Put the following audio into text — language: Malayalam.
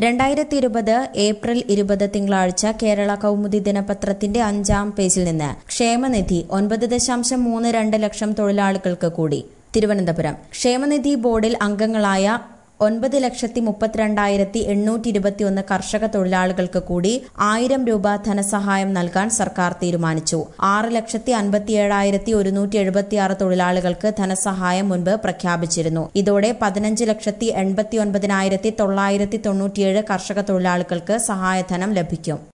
രണ്ടായിരത്തി ഇരുപത് ഏപ്രിൽ ഇരുപത് തിങ്കളാഴ്ച കേരള കൗമുദി ദിനപത്രത്തിന്റെ അഞ്ചാം പേജിൽ നിന്ന് ക്ഷേമനിധി ഒൻപത് ദശാംശം മൂന്ന് രണ്ട് ലക്ഷം തൊഴിലാളികൾക്ക് കൂടി തിരുവനന്തപുരം ക്ഷേമനിധി ബോർഡിൽ അംഗങ്ങളായ ഒൻപത് ലക്ഷത്തി മുപ്പത്തിരണ്ടായിരത്തി എണ്ണൂറ്റി ഇരുപത്തിയൊന്ന് കർഷക തൊഴിലാളികൾക്ക് കൂടി ആയിരം രൂപ ധനസഹായം നൽകാൻ സർക്കാർ തീരുമാനിച്ചു ആറ് ലക്ഷത്തി അൻപത്തിയേഴായിരത്തി ഒരുന്നൂറ്റി എഴുപത്തിയാറ് തൊഴിലാളികൾക്ക് ധനസഹായം മുൻപ് പ്രഖ്യാപിച്ചിരുന്നു ഇതോടെ പതിനഞ്ച് ലക്ഷത്തി എൺപത്തി ഒൻപതിനായിരത്തി തൊള്ളായിരത്തി തൊണ്ണൂറ്റിയേഴ് കർഷക തൊഴിലാളികൾക്ക് സഹായധനം ലഭിക്കും